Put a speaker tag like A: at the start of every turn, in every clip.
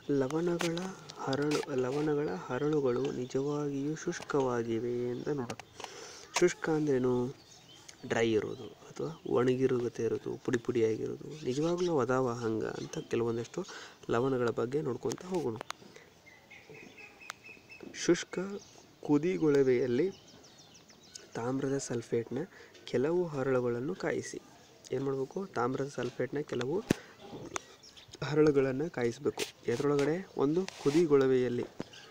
A: ಲವಣಗಳ ಹರಳು ಲವಣಗಳ ಹರಳುಗಳು ನಿಜವಾಗಿಯೂ ಶುಷ್ಕವಾಗಿವೆ ಅಂತ ನೋಡೋಣ ಶುಷ್ಕ ಅಂದ್ರೇನು ಡ್ರೈ ಇರೋದು ಅಥವಾ ಒಣಗಿರುಗತೆ ಇರೋದು ಪುಡಿ ಪುಡಿಯಾಗಿರೋದು ನಿಜವಾಗ್ಲೂ ಅದಾವ ಹಂಗೆ ಅಂತ ಕೆಲವೊಂದಷ್ಟು ಲವಣಗಳ ಬಗ್ಗೆ ನೋಡ್ಕೊತ ಹೋಗೋಣ ಶುಷ್ಕ ಕುದಿಗೊಳವೆಯಲ್ಲಿ ತಾಮ್ರದ ಸಲ್ಫೇಟ್ನ ಕೆಲವು ಹರಳುಗಳನ್ನು ಕಾಯಿಸಿ ಏನು ಮಾಡಬೇಕು ತಾಮ್ರದ ಸಲ್ಫೇಟ್ನ ಕೆಲವು ಹರಳುಗಳನ್ನು ಕಾಯಿಸಬೇಕು ಎದರೊಳಗಡೆ ಒಂದು ಕುದಿಗೊಳವೆಯಲ್ಲಿ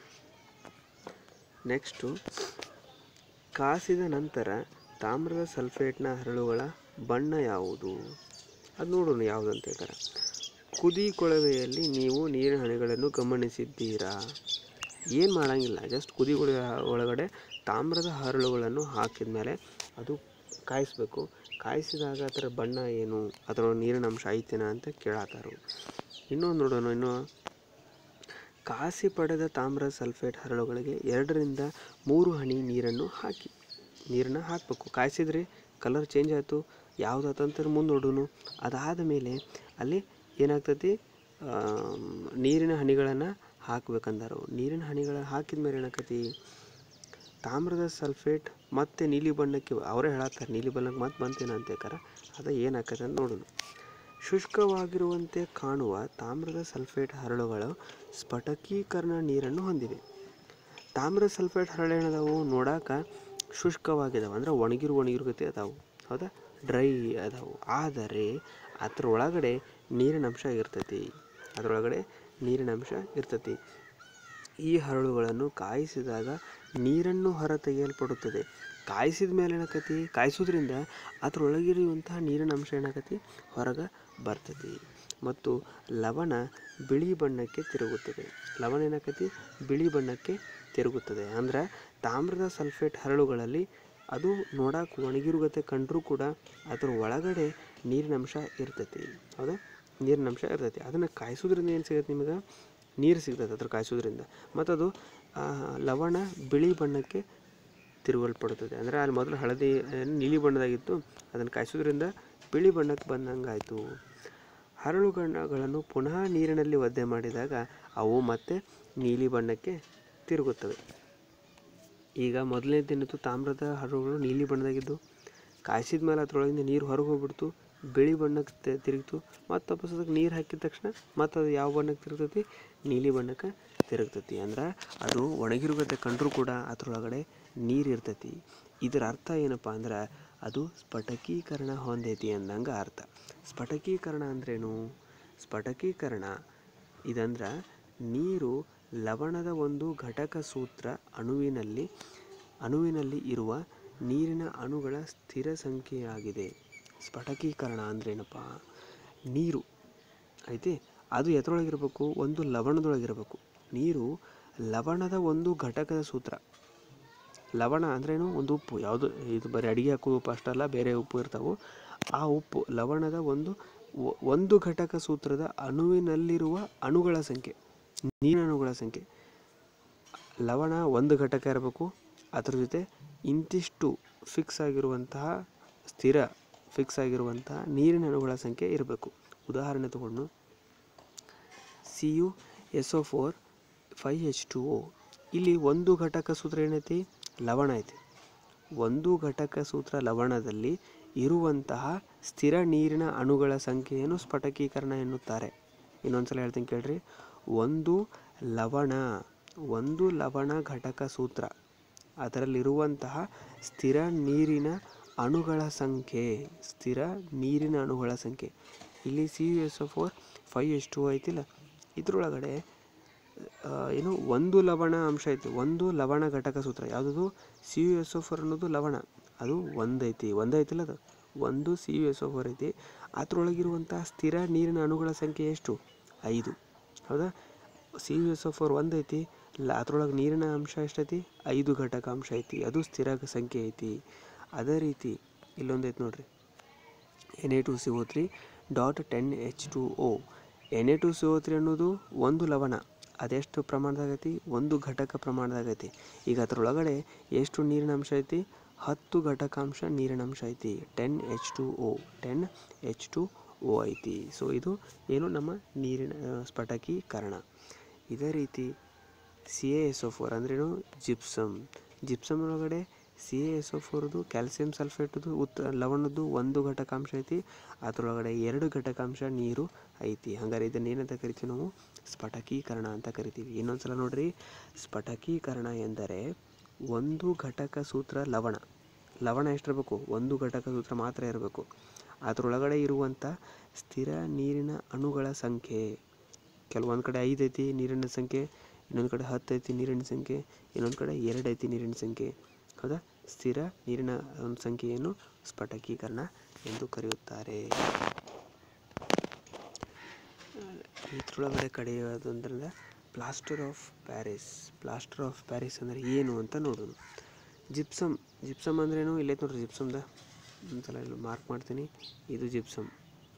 A: ನೆಕ್ಸ್ಟು ಕಾಸಿದ ನಂತರ ತಾಮ್ರದ ಸಲ್ಫೇಟ್ನ ಹರಳುಗಳ ಬಣ್ಣ ಯಾವುದು ಅದು ನೋಡೋಣ ಯಾವುದು ಅಂತ ಹೇಳ್ತಾರೆ ಕುದಿ ಕೊಳವೆಯಲ್ಲಿ ನೀವು ನೀರಿನ ಹನಿಗಳನ್ನು ಗಮನಿಸಿದ್ದೀರಾ ಏನು ಮಾಡೋಂಗಿಲ್ಲ ಜಸ್ಟ್ ಕುದಿ ಕೊಳವೆ ಒಳಗಡೆ ತಾಮ್ರದ ಹರಳುಗಳನ್ನು ಹಾಕಿದ ಮೇಲೆ ಅದು ಕಾಯಿಸ್ಬೇಕು ಕಾಯಿಸಿದಾಗ ಅದರ ಬಣ್ಣ ಏನು ಅದರೊಳಗೆ ನೀರಿನ ಅಂಶ ಐತೇನ ಅಂತ ಕೇಳತ್ತಾರು ಇನ್ನೊಂದು ನೋಡೋಣ ಇನ್ನು ಕಾಸಿ ಪಡೆದ ತಾಮ್ರ ಸಲ್ಫೇಟ್ ಹರಳುಗಳಿಗೆ ಎರಡರಿಂದ ಮೂರು ಹನಿ ನೀರನ್ನು ಹಾಕಿ ನೀರನ್ನು ಹಾಕಬೇಕು ಕಾಯಿಸಿದ್ರಿ ಕಲರ್ ಚೇಂಜ್ ಆಯಿತು ಯಾವ್ದಾಯ್ತು ಅಂತ ಮುಂದೆ ನೋಡೋಣ ಅದಾದ ಮೇಲೆ ಅಲ್ಲಿ ಏನಾಗ್ತೈತಿ ಆಮ್, ನೀರಿನ ಹನಿಗಳನ್ನು ಹಾಕ್ಬೇಕಂದಾರು ನೀರಿನ ಹನಿಗಳ ಹಾಕಿದ ಮೇಲೆ ಏನಾಕತಿ ತಾಮ್ರದ ಸಲ್ಫೇಟ್ ಮತ್ತೆ ನೀಲಿ ಬಣ್ಣಕ್ಕೆ ಅವರೇ ಹೇಳತ್ತಾರೆ ನೀಲಿ ಬಣ್ಣಕ್ಕೆ ಮತ್ತೆ ಬಂತೇನ ಅಂತ ಹೇಳ್ತಾರ ಅದು ಏನಾಕತ್ತೆ ಅಂತ ನೋಡೋಣ ಶುಷ್ಕವಾಗಿರುವಂತೆ ಕಾಣುವ ತಾಮ್ರದ ಸಲ್ಫೇಟ್ ಹರಳುಗಳು ಸ್ಫಟಕೀಕರಣ ನೀರನ್ನು ಹೊಂದಿವೆ ತಾಮ್ರದ ಸಲ್ಫೇಟ್ ಹರಳು ಏನದಾವು ನೋಡಾಕ ಶುಷ್ಕವಾಗಿದಾವೆ ಅಂದ್ರೆ ಒಣಗಿರು ಒಣಗಿರುಗತೆ ಅದಾವು ಹೌದಾ ಡ್ರೈ ಅದಾವು ಆದರೆ ಅದ್ರ ಒಳಗಡೆ ನೀರಿನ ಅಂಶ ಇರ್ತೈತಿ ಅದರೊಳಗಡೆ ನೀರಿನ ಅಂಶ ಇರ್ತೈತಿ ಈ ಹರಳುಗಳನ್ನು ಕಾಯಿಸಿದಾಗ ನೀರನ್ನು ಹೊರತೆಗೆಯಲ್ಪಡುತ್ತದೆ ಕಾಯಿಸಿದ ಮೇಲೆ ಏನಾಕತಿ ಕಾಯಿಸೋದ್ರಿಂದ ಅದರೊಳಗಿರುವಂತಹ ನೀರಿನ ಅಂಶ ಏನಾಕತಿ ಹೊರಗೆ ಬರ್ತೈತಿ ಮತ್ತು ಲವಣ ಬಿಳಿ ಬಣ್ಣಕ್ಕೆ ತಿರುಗುತ್ತದೆ ಲವಣ ಏನಾಕತಿ ಬಿಳಿ ಬಣ್ಣಕ್ಕೆ ತಿರುಗುತ್ತದೆ ಅಂದ್ರೆ ತಾಮ್ರದ ಸಲ್ಫೇಟ್ ಹರಳುಗಳಲ್ಲಿ ಅದು ನೋಡಕ್ಕೆ ಒಣಗಿರುಗತೆ ಕಂಡರೂ ಕೂಡ ಅದರ ಒಳಗಡೆ ನೀರಿನ ಅಂಶ ಇರ್ತೈತಿ ಹೌದಾ ನೀರಿನ ಅಂಶ ಇರ್ತೈತಿ ಅದನ್ನು ಕಾಯಿಸೋದ್ರಿಂದ ಏನು ಸಿಗುತ್ತೆ ನಿಮಗೆ ನೀರು ಸಿಗ್ತದೆ ಅದ್ರ ಕಾಯಿಸೋದ್ರಿಂದ ಮತ್ತು ಅದು ಆ, ಲವಣ ಬಿಳಿ ಬಣ್ಣಕ್ಕೆ ತಿರುಗಲ್ಪಡುತ್ತದೆ ಅಂದರೆ ಅಲ್ಲಿ ಮೊದಲು ಹಳದಿ ಆ, ನೀಲಿ ಬಣ್ಣದಾಗಿತ್ತು ಅದನ್ನು ಕಾಯಿಸೋದ್ರಿಂದ ಬಿಳಿ ಬಣ್ಣಕ್ಕೆ ಬಂದಂಗೆ ಆಯಿತು ಹರಳುಗಳನ್ನು ಪುನಃ ನೀರಿನಲ್ಲಿ ಒದ್ದೆ ಮಾಡಿದಾಗ ಅವು ಮತ್ತೆ ನೀಲಿ ಬಣ್ಣಕ್ಕೆ ತಿರುಗುತ್ತವೆ ಈಗ ಮೊದಲನೇ ದಿನದ್ದು ತಾಮ್ರದ ಹರಳುಗಳು ನೀಲಿ ಬಣ್ಣದಾಗಿದ್ದು ಕಾಯಿಸಿದ ಮೇಲೆ ಅದರೊಳಗಿಂದ ನೀರು ಹೊರಗೆ ಹೋಗ್ಬಿಡ್ತು ಬಿಳಿ ಬಣ್ಣಕ್ಕೆ ತಿ- ತಿರುಗಿತು ಮತ್ತು ವಾಪಸ್ ಅದಕ್ಕೆ ನೀರು ಹಾಕಿದ ತಕ್ಷಣ ಮತ್ತು ಅದು ಯಾವ ಬಣ್ಣಕ್ಕೆ ತಿರುಗ್ತೈತಿ ನೀಲಿ ಬಣ್ಣಕ್ಕೆ ತಿರುಗ್ತೈತಿ ಅಂದ್ರೆ ಅದು ಒಣಗಿರುಗತೆ ಕಂಡರೂ ಕೂಡ ಅದರೊಳಗಡೆ ನೀರು ಇರ್ತೈತಿ ಇದರ ಅರ್ಥ ಏನಪ್ಪ ಅಂದ್ರೆ ಅದು ಸ್ಫಟಕೀಕರಣ ಹೊಂದೈತಿ ಅಂದಂಗೆ ಅರ್ಥ ಸ್ಫಟಕೀಕರಣ ಅಂದ್ರೇನು ಸ್ಫಟಕೀಕರಣ ಇದಂದ್ರೆ ನೀರು ಲವಣದ ಒಂದು ಘಟಕ ಸೂತ್ರ ಅಣುವಿನಲ್ಲಿ ಅಣುವಿನಲ್ಲಿ ಇರುವ ನೀರಿನ ಅಣುಗಳ ಸ್ಥಿರ ಸಂಖ್ಯೆಯಾಗಿದೆ ಸ್ಫಟಕೀಕರಣ ಅಂದ್ರೇನಪ್ಪ ನೀರು ಐತಿ ಅದು ಎದರೊಳಗಿರಬೇಕು ಒಂದು ಲವಣದೊಳಗಿರಬೇಕು ನೀರು ಲವಣದ ಒಂದು ಘಟಕದ ಸೂತ್ರ ಲವಣ ಅಂದ್ರೇನು ಒಂದು ಉಪ್ಪು ಯಾವುದು ಇದು ಬರೀ ಅಡಿಗೆ ಹಾಕೋ ಉಪ್ಪು ಅಷ್ಟಲ್ಲ ಬೇರೆ ಉಪ್ಪು ಇರ್ತಾವೆ ಆ ಉಪ್ಪು ಲವಣದ ಒಂದು ಒ- ಒಂದು ಘಟಕ ಸೂತ್ರದ ಅಣುವಿನಲ್ಲಿರುವ ಅಣುಗಳ ಸಂಖ್ಯೆ ನೀರಿನ ಅಣುಗಳ ಸಂಖ್ಯೆ ಲವಣ ಒಂದು ಘಟಕ ಇರಬೇಕು ಅದ್ರ ಜೊತೆ ಇಂತಿಷ್ಟು ಫಿಕ್ಸ್ ಆಗಿರುವಂತಹ ಸ್ಥಿರ ಫಿಕ್ಸ್ ಆಗಿರುವಂತಹ ನೀರಿನ ಅಣುಗಳ ಸಂಖ್ಯೆ ಇರಬೇಕು ಉದಾಹರಣೆ ತಗೊಂಡು C U S O four five H two O ಇಲ್ಲಿ ಒಂದು ಘಟಕ ಸೂತ್ರ ಏನೈತಿ ಲವಣ ಐತಿ ಒಂದು ಘಟಕ ಸೂತ್ರ ಲವಣದಲ್ಲಿ ಇರುವಂತಹ ಸ್ಥಿರ ನೀರಿನ ಅಣುಗಳ ಸಂಖ್ಯೆಯನ್ನು ಸ್ಫಟಕೀಕರಣ ಎನ್ನುತ್ತಾರೆ ಇನ್ನೊಂದ್ಸಲ ಹೇಳ್ತೀನಿ ಕೇಳ್ರಿ ಒಂದು ಲವಣ ಒಂದು ಲವಣ ಘಟಕ ಸೂತ್ರ ಅದರಲ್ಲಿರುವಂತಹ ಸ್ಥಿರ ನೀರಿನ ಅಣುಗಳ ಸಂಖ್ಯೆ ಸ್ಥಿರ ನೀರಿನ ಅಣುಗಳ ಸಂಖ್ಯೆ ಇಲ್ಲಿ C U S O four five S two ಐತಿಲ್ಲ ಇದ್ರೊಳಗಡೆ ಆ, ಏನು ಒಂದು ಲವಣ ಅಂಶ ಐತಿ ಒಂದು ಲವಣ ಘಟಕ ಸೂತ್ರ ಯಾವುದದು C U S O four ಅನ್ನೋದು ಲವಣ ಅದು ಒಂದೈತಿ ಒಂದೈತಿಲ್ಲ ಅದು ಒಂದು C U S O four ಐತಿ ಅದರೊಳಗಿರುವಂಥ ಸ್ಥಿರ ನೀರಿನ ಅಣುಗಳ ಸಂಖ್ಯೆ ಎಷ್ಟು ಐದು ಹೌದಾ C U S O four ಒಂದೈತಿ ಲ ಅದ್ರೊಳಗೆ ನೀರಿನ ಅಂಶ ಎಷ್ಟೈತಿ ಐದು ಘಟಕ ಅಂಶ ಐತಿ ಅದು ಸ್ಥಿರ ಸಂಖ್ಯೆ ಐತಿ ಅದೇ ರೀತಿ ಇಲ್ಲೊಂದೈತಿ ನೋಡ್ರಿ N A two C O three dot ten H two O N A two C O three ಅನ್ನೋದು ಒಂದು ಲವಣ ಅದೆಷ್ಟು ಪ್ರಮಾಣದಾಗೈತಿ ಒಂದು ಘಟಕ ಪ್ರಮಾಣದಾಗೈತಿ ಈಗ ಅದರೊಳಗಡೆ ಎಷ್ಟು ನೀರಿನ ಅಂಶ ಐತಿ ಹತ್ತು ಘಟಕಾಂಶ ನೀರಿನ ಅಂಶ ಐತಿ ten H two O ten H two O ಐತಿ ಸೊ ಇದು ಏನು ನಮ್ಮ ನೀರಿನ ಆ, ಸ್ಫಟಕೀಕರಣ ಇದೇ ರೀತಿ C A S O four ಅಂದ್ರೇನು ಜಿಪ್ಸಮ್ ಜಿಪ್ಸಮ್ ಒಳಗಡೆ ಸಿ ಎ ಎಸ್ ಒ ಫೋರ್ದು ಕ್ಯಾಲ್ಸಿಯಂ ಸಲ್ಫೇಟ್ದು ಉತ್ ಲವಣದ್ದು ಒಂದು ಘಟಕಾಂಶ ಐತಿ ಅದರೊಳಗಡೆ ಎರಡು ಘಟಕಾಂಶ ನೀರು ಐತಿ ಹಂಗಾರೆ ಇದನ್ನ ಏನಂತ ಕರಿತೀವಿ ನಾವು ಸ್ಫಟಕೀಕರಣ ಅಂತ ಕರಿತೀವಿ ಇನ್ನೊಂದು ಸಲ ನೋಡ್ರಿ ಸ್ಫಟಕೀಕರಣ ಎಂದರೆ ಒಂದು ಘಟಕ ಸೂತ್ರ ಲವಣ ಲವಣ ಎಷ್ಟಿರಬೇಕು ಒಂದು ಘಟಕ ಸೂತ್ರ ಮಾತ್ರ ಇರಬೇಕು ಅದರೊಳಗಡೆ ಇರುವಂಥ ಸ್ಥಿರ ನೀರಿನ ಅಣುಗಳ ಸಂಖ್ಯೆ ಕೆಲವೊಂದು ಕಡೆ ಐದು ಐತಿ ನೀರಿನ ಸಂಖ್ಯೆ ಇನ್ನೊಂದು ಕಡೆ ಹತ್ತು ಐತಿ ನೀರಿನ ಸಂಖ್ಯೆ ಇನ್ನೊಂದು ಕಡೆ ಎರಡು ಐತಿ ನೀರಿನ ಸಂಖ್ಯೆ ಹೌದಾ ಸ್ಥಿರ ನೀರಿನ ಒಂದು ಸಂಖ್ಯೆಯನ್ನು ಸ್ಫಟಕೀಕರಣ ಎಂದು ಕರೆಯುತ್ತಾರೆ ಇದ್ರೊಳಗಡೆ ಕಡೆಯೋದು ಅಂದ್ರೆ plaster of Paris plaster of Paris ಅಂದರೆ ಏನು ಅಂತ ನೋಡೋಣ ಜಿಪ್ಸಮ್ ಜಿಪ್ಸಮ್ ಅಂದ್ರೇನು ಇಲ್ಲೈತೆ ನೋಡ್ರಿ ಜಿಪ್ಸಮ್ದ ಒಂದ್ಸಲ ಇಲ್ಲಿ ಮಾರ್ಕ್ ಮಾಡ್ತೀನಿ ಇದು ಜಿಪ್ಸಮ್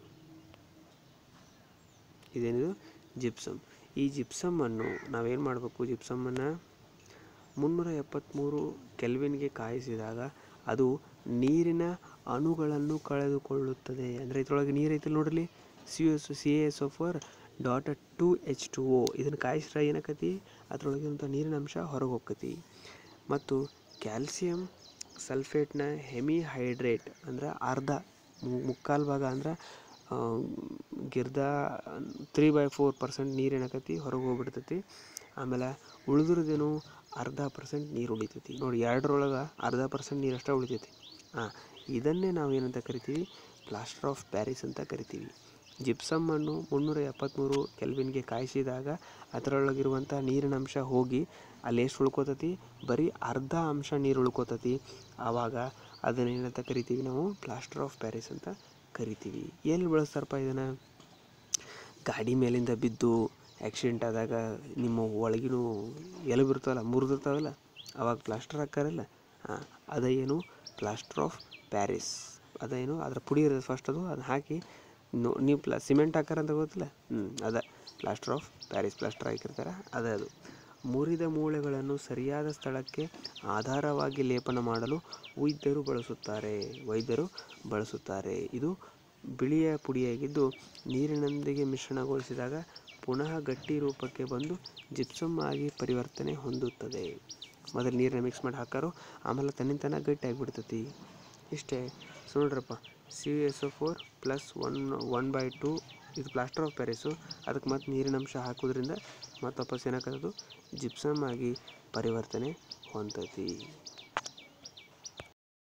A: ಇದೇನಿದು ಜಿಪ್ಸಮ್ ಈ ಜಿಪ್ಸಮ್ಮನ್ನು ನಾವೇನು ಮಾಡಬೇಕು ಜಿಪ್ಸಮ್ಮನ್ನು ಮುನ್ನೂರ ಎಪ್ಪತ್ತ್ಮೂರು ಕೆಲ್ವಿನ್ಗೆ ಕಾಯಿಸಿದಾಗ ಅದು ನೀರಿನ ಅಣುಗಳನ್ನು ಕಳೆದುಕೊಳ್ಳುತ್ತದೆ ಅಂದರೆ ಇದರೊಳಗೆ ನೀರು ಐತಿಲ್ಲ ನೋಡ್ರಿ C S C S O four dot two H two O ಇದನ್ನು ಕಾಯಿಸ್ರೆ ಏನಾಕತಿ ಅದರೊಳಗಿರುವಂಥ ನೀರಿನ ಅಂಶ ಹೊರಗೆ ಹೋಗ್ತತಿ ಮತ್ತು ಕ್ಯಾಲ್ಸಿಯಂ ಸಲ್ಫೇಟ್ನ ಹೆಮಿಹೈಡ್ರೇಟ್ ಅಂದ್ರೆ ಅರ್ಧ ಮು- ಮುಕ್ಕಾಲು ಭಾಗ ಅಂದ್ರೆ ಆ, ಗಿರ್ದ ತ್ರೀ ಬೈ ಫೋರ್ ಪರ್ಸೆಂಟ್ ನೀರು ಏನಾಕತಿ ಹೊರಗೆ ಹೋಗ್ಬಿಡ್ತೈತಿ ಆಮೇಲೆ ಉಳಿದಿರೋದೇನು ಅರ್ಧ ಪರ್ಸೆಂಟ್ ನೀರು ಉಳಿತೈತಿ ನೋಡಿ ಎರಡರೊಳಗೆ ಅರ್ಧ ಪರ್ಸೆಂಟ್ ನೀರು ಅಷ್ಟೇ ಉಳಿತೈತಿ ಹಾಂ ಇದನ್ನೇ ನಾವು ಏನಂತ ಕರಿತೀವಿ ಪ್ಲಾಸ್ಟರ್ ಆಫ್ ಪ್ಯಾರಿಸ್ ಅಂತ ಕರಿತೀವಿ ಜಿಪ್ಸಮ್ ಅನ್ನು ಮುನ್ನೂರ ಎಪ್ಪತ್ತ್ಮೂರು ಕೆಲ್ವಿನ್ಗೆ ಕಾಯಿಸಿದಾಗ ಅದರೊಳಗಿರುವಂಥ ನೀರಿನ ಅಂಶ ಹೋಗಿ ಅಲ್ಲಿ ಎಷ್ಟು ಉಳ್ಕೋತತಿ ಬರೀ ಅರ್ಧ ಅಂಶ ನೀರು ಉಳ್ಕೋತತಿ ಆವಾಗ ಅದನ್ನ ಏನಂತ ಕರಿತೀವಿ ನಾವು ಪ್ಲಾಸ್ಟರ್ ಆಫ್ ಪ್ಯಾರಿಸ್ ಅಂತ ಕರಿತೀವಿ ಎಲ್ಲಿ ಬಳಸ್ತಾರಪ್ಪ ಇದನ್ನು ಗಾಡಿ ಮೇಲಿಂದ ಬಿದ್ದು ಆ್ಯಕ್ಸಿಡೆಂಟ್ ಆದಾಗ ನಿಮ್ಮ ಒಳಗಿನೂ ಎಲುಬು ಇರ್ತಾವಲ್ಲ ಮುರಿದಿರ್ತಾವಲ್ಲ ಅವಾಗ ಪ್ಲಾಸ್ಟರ್ ಹಾಕ್ತಾರಲ್ಲ ಹಾಂ ಅದ ಏನು ಪ್ಲಾಸ್ಟರ್ ಆಫ್ ಪ್ಯಾರಿಸ್ ಅದೇನು ಅದ್ರ ಪುಡಿ ಇರೋದು ಫಸ್ಟ್ ಅದು ಅದನ್ನ ಹಾಕಿ ನೋ ನೀವು ಪ್ಲಾ ಸಿಮೆಂಟ್ ಹಾಕಾರಂತ ಗೊತ್ತಿಲ್ಲ ಹ್ಞೂ ಅದ ಪ್ಲಾಸ್ಟರ್ ಆಫ್ ಪ್ಯಾರಿಸ್ ಪ್ಲಾಸ್ಟರ್ ಹಾಕಿರ್ತಾರೆ ಅದೇ ಅದು ಮುರಿದ ಮೂಳೆಗಳನ್ನು ಸರಿಯಾದ ಸ್ಥಳಕ್ಕೆ ಆಧಾರವಾಗಿ ಲೇಪನ ಮಾಡಲು ವೈದ್ಯರು ಬಳಸುತ್ತಾರೆ ವೈದ್ಯರು ಬಳಸುತ್ತಾರೆ ಇದು ಬಿಳಿಯ ಪುಡಿಯಾಗಿದ್ದು ನೀರಿನೊಂದಿಗೆ ಮಿಶ್ರಣಗೊಳಿಸಿದಾಗ ಪುನಃ ಗಟ್ಟಿ ರೂಪಕ್ಕೆ ಬಂದು ಜಿಪ್ಸಮ್ ಆಗಿ ಪರಿವರ್ತನೆ ಹೊಂದುತ್ತದೆ ಮೊದಲು ನೀರನ್ನ ಮಿಕ್ಸ್ ಮಾಡಿ ಹಾಕಾರು ಆಮೇಲೆ ತನ್ನಿಂತಾನ ಗಟ್ಟಿ ಆಗಿಬಿಡ್ತೈತಿ ಇಷ್ಟೇ ಸೊ ನೋಡ್ರಪ್ಪ C S O four plus one one by two ಇದು ಪ್ಲಾಸ್ಟರ್ ಆಫ್ ಪ್ಯಾರಿಸು ಅದಕ್ಕೆ ಮತ್ತೆ ನೀರಿನ ಅಂಶ ಹಾಕೋದ್ರಿಂದ ಮತ್ತೆ ವಾಪಸ್ ಏನಾಗ್ತದೆ ಜಿಪ್ಸಮ್ ಆಗಿ ಪರಿವರ್ತನೆ ಹೊಂದೈತಿ